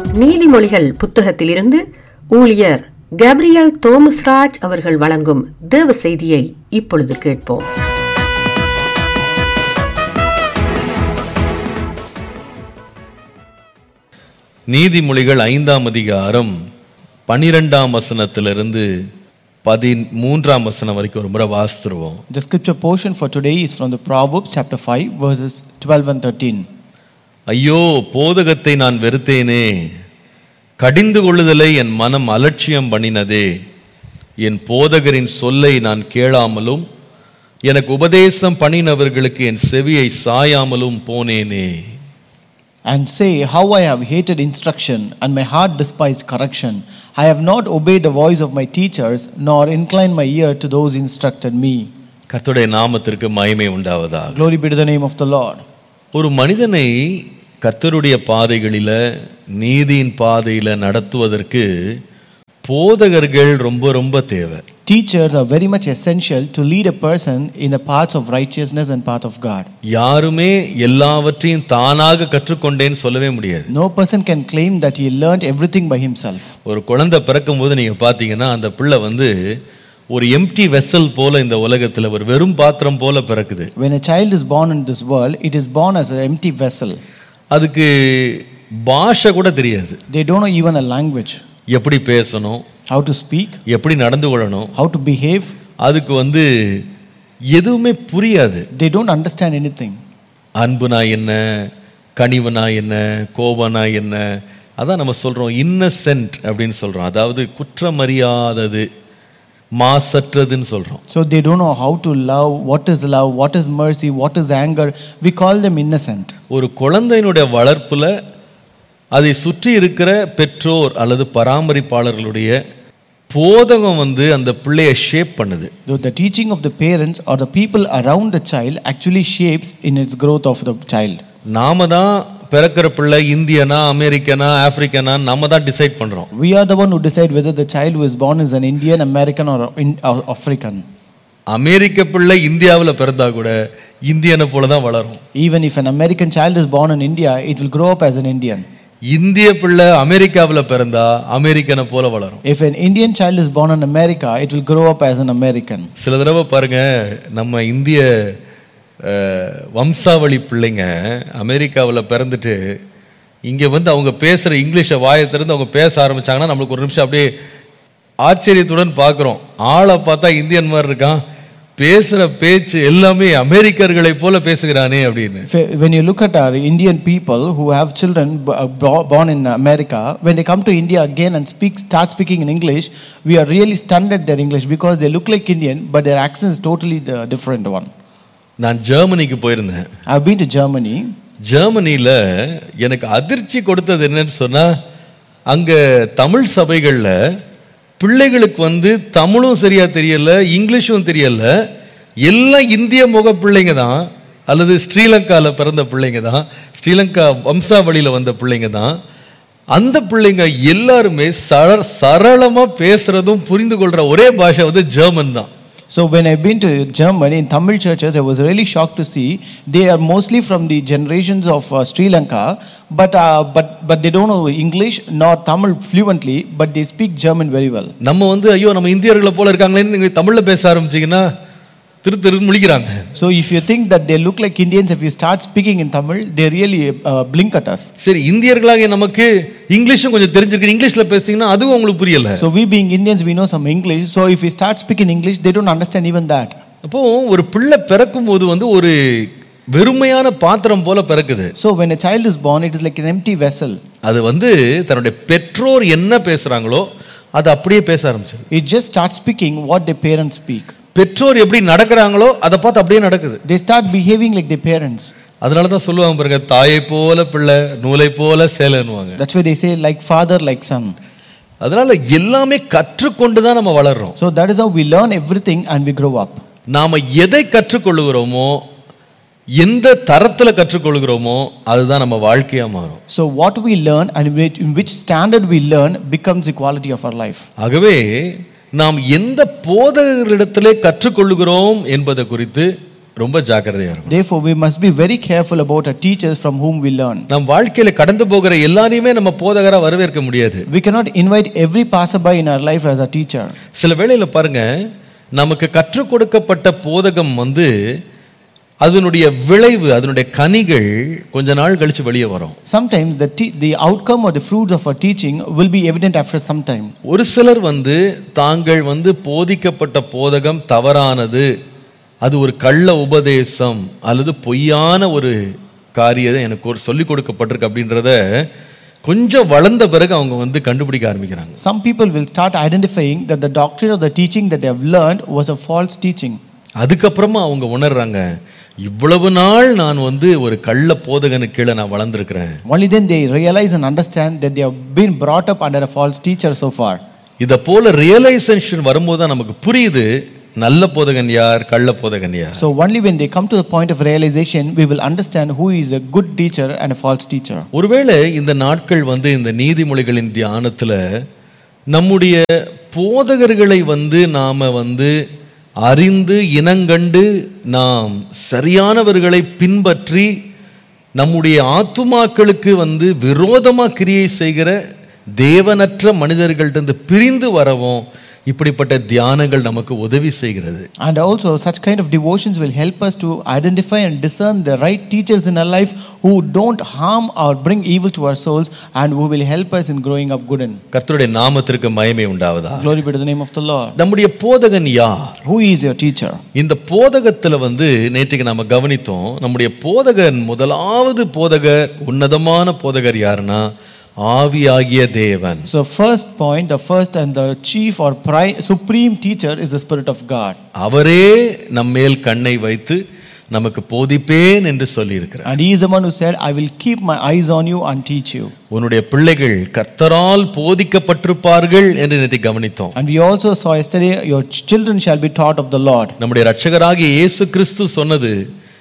நீதிமொழிகள் புத்தகத்திலிருந்து ஊழியர் கேப்ரியல் தோமஸ்ராஜ் அவர்கள் வழங்கும் தேவ செய்தியை இப்பொழுது கேட்போம் நீதிமொழிகள் ஐந்தாம் அதிகாரம் பனிரெண்டாம் வசனத்திலிருந்து பதிமூன்றாம் வசனம் வரைக்கும் ஒரு முறை வாசித்துருவோம் The scripture portion for today is from the Proverbs chapter 5, verses 12 and 13. ஐயோ போதகத்தை நான் வெறுத்தேனே கடிந்து கொள்ளுதலை என் மனம் அலட்சியம் பண்ணினதே என் போதகரின் சொல்லை நான் கேளாமலும் எனக்கு உபதேசம் பண்ணினவர்களுக்கு என் செவியை சாயாமலும் போனேனே And say, How I have hated instruction, and my heart despised correction. I have not obeyed the voice of my teachers, nor inclined my ear to those who instructed me. கர்த்தருடைய நாமத்திற்கு மகிமை உண்டாவதாக Glory be to the name of the Lord. ஒரு மனிதனை கர்த்தருடைய பாதைகளில நீதியின் பாதையில நடத்துவதற்கு போதகர்கள் ரொம்ப ரொம்ப தேவை Teachers are very much essential to lead a person in the paths of righteousness and path of God. யாருமே எல்லாவற்றையும் தானாக கற்றுக்கொண்டேன்னு சொல்லவே முடியாது No person can claim that he learned everything by himself. ஒரு குழந்தை பிறக்கும்போது நீங்க பார்த்தீங்கன்னா அந்த பிள்ளை வந்து ஒரு எம்டி வெசல் போல இந்த உலகத்துல ஒரு வெறும் பாத்திரம் போல பிறக்குது When a child is born in this world, it is born as an empty vessel. அதுக்கு பாஷை கூட தெரியாது They don't know even a language, எப்படி பேசணும் how to speak, எப்படி நடந்து கொள்ளணும் how to behave. அதுக்கு வந்து எதுவுமே புரியாது They don't understand anything. அன்புனா என்ன கனிவுனா என்ன கோபனா என்ன அதான் நம்ம சொல்றோம் இன்னசென்ட் அப்படின்னு சொல்றோம் அதாவது குற்றமறியாதது மாசற்றதுன்னு சொல்றோம் So they don't know how to love, what is love, what is mercy, what is anger. We call them innocent. ஒரு குழந்தையினுடைய வளர்ப்புல அதை சுற்றி இருக்கிற பெற்றோர் அல்லது பராமரிப்பாளர்களுடைய போதகம் வந்து அந்த பிள்ளைய ஷேப் பண்ணுது Though the teaching of the parents or the people around the child actually shapes in its growth of the child. நாம தான் பிறக்கிற பிள்ளை இந்தியனா அமெரிக்கனா ஆப்பிரிக்கனா நம்ம தான் டிசைட் பண்றோம் We are the one who decide whether the child who is born is an Indian, American, or, in, or African. அமெரிக்க பிள்ளை இந்தியாவில் பிறந்தா கூட இந்தியனை போல தான் வளரும் Even if an American child is born in India, it will grow up as an Indian. இந்திய பிள்ளை அமெரிக்காவில் பிறந்தா அமெரிக்கனை போல வளரும் If an Indian child is born in America, it will grow up as an American. சில தடவை பாருங்க நம்ம இந்திய அஹ், வம்சாவளி பிள்ளைங்க அமெரிக்காவில் பிறந்துட்டு இங்கே வந்து அவங்க பேசுகிற இங்கிலீஷை வாயை திறந்து அவங்க பேச ஆரம்பிச்சாங்கன்னா நம்மளுக்கு ஒரு நிமிஷம் அப்படியே ஆச்சரியத்துடன் பார்க்குறோம் ஆளை பார்த்தா இந்தியன் மாதிரி இருக்கான் பேசுகிற பேச்சு எல்லாமே அமெரிக்கர்களை போல பேசுகிறானே அப்படின்னு If- When you look at our Indian people who have children b- uh, bro- born in America, when they come to India again and speak, start speaking in English, we are really stunned at their English because they look like Indian, but their accent is totally the different one. நான் ஜெர்மனிக்கு போயிருந்தேன் I've been to Germany. ஜெர்மனியில் எனக்கு அதிர்ச்சி கொடுத்தது என்னன்னு சொன்னால் அங்கே தமிழ் சபைகளில் பிள்ளைகளுக்கு வந்து தமிழும் சரியா தெரியல இங்கிலீஷும் தெரியல எல்லாம் இந்திய முக பிள்ளைங்க தான் அல்லது ஸ்ரீலங்காவில் பிறந்த பிள்ளைங்க தான் ஸ்ரீலங்கா வம்சாவளியில் வந்த பிள்ளைங்க தான் அந்த பிள்ளைங்க எல்லாருமே சர சரளமாக பேசுறதும் புரிந்து கொள்கிற ஒரே பாஷை வந்து ஜெர்மன் தான் So when I've been to Germany in Tamil churches, I was really shocked to see they are mostly from the generations of uh, Sri Lanka, but uh, but but they don't know English nor Tamil fluently, but they speak German very well. நம்ம வந்து ஐயோ நம்ம இந்தியர்களை போல இருக்காங்களேன்னு நீங்கள் தமிழில் பேச ஆரம்பிச்சீங்கன்னா திரு திரு முழிக்கிறாங்க So if you think that they look like Indians, if you start speaking in Tamil, they really uh, blink at us. சரி இந்தியர்களாகிய நமக்கு இங்கிலீஷும் கொஞ்சம் தெரிஞ்சிருக்கு இங்கிலீஷ்ல பேசுனீங்கன்னா அதுவும் உங்களுக்கு புரியல So we being Indians, we know some English. So if we start speaking English, they don't understand even that. அப்போ ஒரு பிள்ளை பிறக்கும் போது வந்து ஒரு வெறுமையான பாத்திரம் போல பிறக்குது So when a child is born, it is like an empty vessel. அது வந்து தன்னுடைய பெற்றோர் என்ன பேசுறாங்களோ அது அப்படியே பேச ஆரம்பிச்சது It just starts speaking what their parents speak. பெற்றோர் எப்படி நடக்கிறாங்களோ அதை பார்த்து அப்படியே நடக்குது They start behaving like their parents. அதனால தான் சொல்லுவாங்க பாருங்க தாயை போல பிள்ளை நூலை போல சேலன்னுவாங்க That's why they say like father, like son. அதனால எல்லாமே கற்றுக்கொண்டு தான் நம்ம வளர்றோம் So that is how we learn everything and we grow up. நாம எதை கற்றுக்கொள்ளுகிறோமோ எந்த தரத்துல கற்றுக்கொள்கிறோமோ அதுதான் நம்ம வாழ்க்கையா மாறும் So what we learn and in which- in which standard we learn becomes the quality of our life. ஆகவே நாம் எந்த போதகரிடத்திலே கற்றுக்கொள்ளுகிறோம் என்பதை குறித்து ரொம்ப ஜாக்கிரதையா இருக்கும் Therefore, we must be very careful about our teachers from whom we learn. நம் வாழ்க்கையில கடந்து போகிற எல்லாரையுமே நம்ம போதகரா வரவேற்க முடியாது We cannot invite every passerby in our life as a teacher. சில வேளையில பாருங்க நமக்கு கற்றுக் கொடுக்கப்பட்ட போதகம் வந்து அதனுடைய விளைவு அதனுடைய கனிகள் கொஞ்ச நாள் கழிச்சு வெளியே வரும் Sometimes the, te- the outcome or the fruits of our teaching will be evident after some time. ஒரு சிலர் வந்து தாங்கள் வந்து போதிக்கப்பட்ட போதகம் தவறானது அது ஒரு கள்ள உபதேசம் அல்லது பொய்யான ஒரு காரியம் எனக்கு ஒரு சொல்லிக் கொடுக்கப்பட்டிருக்கு அப்படின்றத கொஞ்சம் வளர்ந்த பிறகு அவங்க வந்து கண்டுபிடிக்க ஆரம்பிக்கிறாங்க Some people will start identifying that the doctrine or the teaching that they have learned was a false teaching. அதுக்கப்புறமா அவங்க உணர்றாங்க இவ்வளவு நாள் நான் வந்து ஒரு கள்ள போதகனுக்கு கீழே நான் வளர்ந்துருக்கிறேன் Only then they realize and understand that they have been brought up under a false teacher so far. இதை போல ரியலைசேஷன் வரும்போது தான் நமக்கு புரியுது நல்ல போதகன் யார் கள்ள போதகன் யார் So only when they come to the point of realization, we will understand who is a good teacher and a false teacher. ஒருவேளை இந்த நாட்கள் வந்து இந்த நீதிமொழிகளின் தியானத்துல நம்முடைய போதகர்களை வந்து நாம வந்து அறிந்து இனங்கண்டு நாம் சரியானவர்களை பின்பற்றி நம்முடைய ஆத்துமாக்களுக்கு வந்து விரோதமா கிரியை செய்கிற தேவனற்ற மனிதர்கள்ட்ட பிரிந்து வரவும் இப்படிப்பட்ட தியானங்கள் நமக்கு உதவி செய்கிறது And also, such kind of devotions will help us to identify and discern the right teachers in our life who don't harm or bring evil to our souls and who will help us in growing up good. And கர்த்தருடைய நாமத்திற்கு மகிமை உண்டாவதா glory be to the name of the Lord. நம்முடைய போதகன் யார் Who is your teacher? இந்த போதகத்துல வந்து நேற்றுக்கு நாம கவனித்தோம் நம்முடைய போதகன் முதலாவது போதகர் உன்னதமான போதகர் யாருன்னா ஆவியாகிய தேவன் So, first point, the first and the chief or pri- supreme teacher is the Spirit of God. அவரே நம்மேல் கண்ணை வைத்து நமக்கு போதிப்பேன் என்று சொல்லியிருக்கிறார் And He is the one who said, I will keep my eyes on you and teach you. உன்னுடைய பிள்ளைகள் கர்த்தரால் போதிக்கப்பட்டிருப்பார்கள் என்று நேற்று கவனித்தோம் And we also saw yesterday, Your children shall be taught of the Lord. நம்முடைய இரட்சகராகிய இயேசு கிறிஸ்து சொன்னது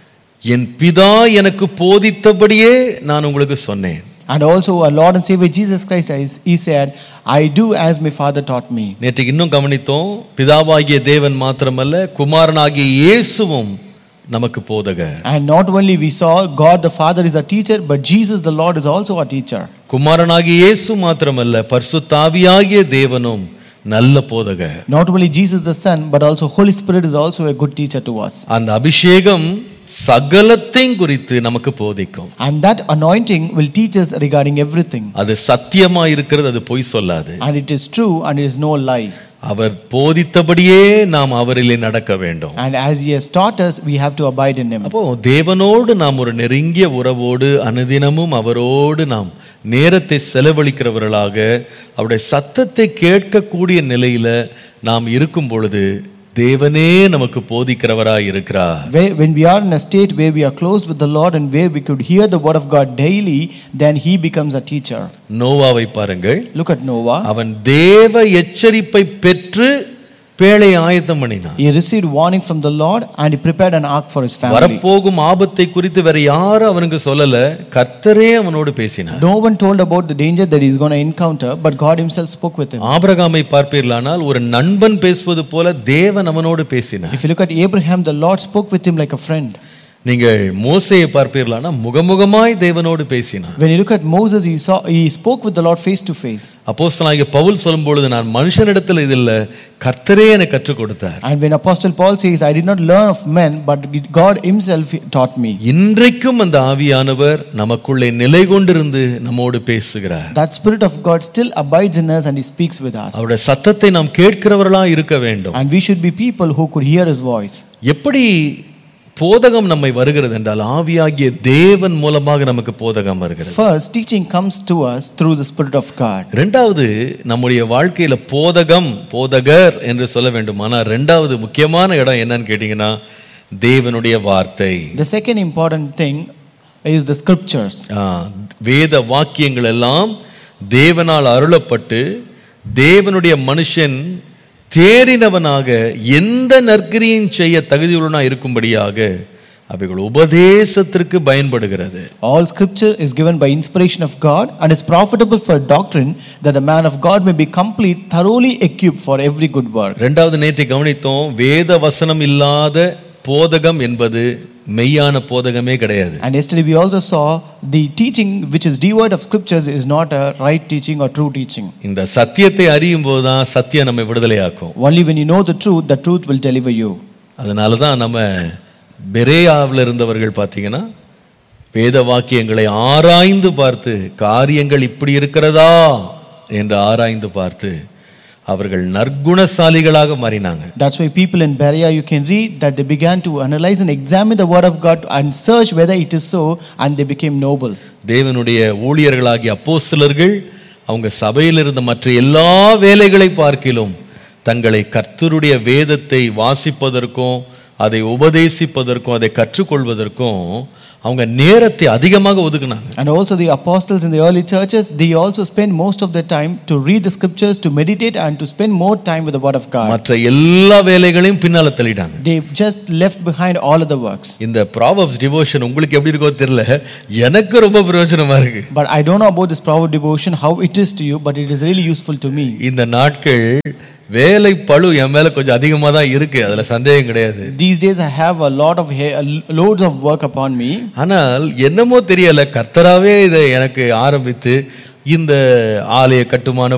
என் பிதா எனக்கு போதித்தபடியே நான் உங்களுக்கு சொன்னேன் And also, our Lord and Savior Jesus Christ, is- He said, I do as my Father taught me. நேற்றுக்கு இன்னும் கவனித்தோம் பிதாவாகிய தேவன் மாத்திரமல்ல குமாரனாகிய இயேசுவும் நமக்கு போதகர் And not only we saw God the Father is a teacher, but Jesus the Lord is also a teacher. குமாரனாகிய இயேசு மாத்திரமல்ல பரிசுத்தாவியாகிய தேவனும் நல்ல போதகர் Not only Jesus the Son, but also Holy Spirit is also a good teacher to us. அந்த அபிஷேகம் சகலத்தையும் குறித்து நமக்கு போதிக்கும் And that anointing will teach us regarding everything. அது சத்தியமா இருக்கிறது அது பொய் சொல்லாது And it is true and it is no lie. அவர் போதித்தபடியே நாம் அவரிலே நடக்க வேண்டும் And as He has taught us, we have to abide in Him. அப்போ தேவனோடு நாம் ஒரு நெருங்கிய உறவோடு அனுதினமும் அவரோடு நாம் நேரத்தை செலவழிக்கிறவர்களாக அவருடைய சத்தத்தை கேட்கக்கூடிய நிலையில நாம் இருக்கும் பொழுது தேவனே நமக்கு போதிக்கிறவராய் இருக்கிறார் Where, when we are in a state where we are close with the Lord and where we could hear the word of God daily, then He becomes a teacher. நோவாவை பாருங்கள் Look at Noah. அவன் தேவ எச்சரிப்பை பெற்று பேழை ஆயத்தம் பண்ணினான் He received warning from the Lord and he prepared an ark for his family. வரப்போகும் ஆபத்தை குறித்து வேற யாரும் அவனுக்கு சொல்லல கர்த்தரே அவனோடு பேசினார் No one told about the danger that he's going to encounter, but God Himself spoke with him. ஆபிரகாமை பார்ப்பீர்களானால் ஒரு நண்பன் பேசுவது போல தேவன் அவனோடு பேசினார் If you look at Abraham, the Lord spoke with him like a friend. நீங்கள் மோசையை பார்ப்பீர்களானா முகமுகமாய் தேவனோடு பேசினார் When you look at Moses, he saw he spoke with the Lord face to face. அப்போஸ்தலனாகிய பவுல் சொல்லும் பொழுது நான் மனுஷனிடத்தில் இது இல்ல கர்த்தரே எனக்கு கற்றுக் கொடுத்தார் And when Apostle Paul says, I did not learn of men, but God Himself taught me. இன்றைக்கும் அந்த ஆவியானவர் நமக்குள்ளே நிலை கொண்டிருந்து நம்மோடு பேசுகிறார் That Spirit of God still abides in us and He speaks with us. அவருடைய சத்தத்தை நாம் கேட்கிறவர்களா இருக்க வேண்டும் And we should be people who could hear His voice. எப்படி போதகம் நம்மை வருகிறது என்றால் ஆவியாகிய தேவன் மூலமாக நமக்கு போதகம் வருகிறது First, teaching comes to us through the Spirit of God. ரெண்டாவது நம்முடைய வாழ்க்கையில போதகம் போதகர் என்று சொல்ல வேண்டும் ஆனால் ரெண்டாவது முக்கியமான இடம் என்னன்னு கேட்டீங்கன்னா தேவனுடைய வார்த்தை The second important thing is the scriptures. ஆ, வேத வாக்கியங்கள் எல்லாம் தேவனால் அருளப்பட்டு தேவனுடைய மனுஷன் தேறினவனாக எந்த நற்கிரியும் செய்ய தகுதியுள்ளனா இருக்கும்படியாக அவைகள் உபதேசத்திற்கு பயன்படுகிறது All scripture is given by inspiration of God and is profitable for doctrine that the man of God may be complete, thoroughly equipped for every good work. ரெண்டாவது நேற்றை கவனித்தோம் வேத வசனம் இல்லாத போதகம் என்பது மெய்யான போதகமே கிடையாது And yesterday we also saw the teaching which is devoid of scriptures is not a right teaching or true teaching. இந்த சத்தியத்தை அறியும் போதுதான் சத்தியம் நம்மை விடுதலையாக்கும் Only when you know the truth, the truth will deliver you. அதனால தான் நம்ம பெரேயாவில் இருந்தவர்கள் பார்த்தீங்கன்னா வேத வாக்கியங்களை ஆராய்ந்து பார்த்து காரியங்கள் இப்படி இருக்கிறதா என்று ஆராய்ந்து பார்த்து அவர்கள் நற்குணசாலிகளாக மாறினாங்க That's why people in Berea, you can read that they began to analyze and examine the word of God and search whether it is so, and they became noble. தேவனுடைய ஊழியர்களாகிய அப்போஸ்தலர்கள் அவங்க சபையில் இருந்த மற்ற எல்லா வேலைகளை பார்க்கிலும் தங்களை கர்த்தருடைய வேதத்தை வாசிப்பதற்கும் அதை உபதேசிப்பதற்கும் அதை கற்றுக்கொள்வதற்கும் அவங்க நேரத்தை அதிகமாக ஒதுக்குனாங்க And also the apostles in the early churches, they also spend most of their time to read the scriptures, to meditate, and to spend more time with the word of God. மற்ற எல்லா வேலைகளையும் பின்னால தள்ளிட்டாங்க They just left behind all other works. இந்த ப்ராவப்ஸ் devotion உங்களுக்கு எப்படி இருக்கோ தெரியல எனக்கு ரொம்ப பிரயோஜனமா இருக்கு But I don't know about this proverb devotion, how it is to you, but it is really useful to me. இந்த நாட்கள் வேலை பளு என் மேல கொஞ்சம் அதிகமாக தான் இருக்கு அதுல சந்தேகம் கிடையாது These days I have a lot of ha- loads of work upon me. ஆனால் என்னமோ தெரியல கர்த்தராவே இதை எனக்கு ஆரம்பித்து இந்த ஆலய கட்டுமான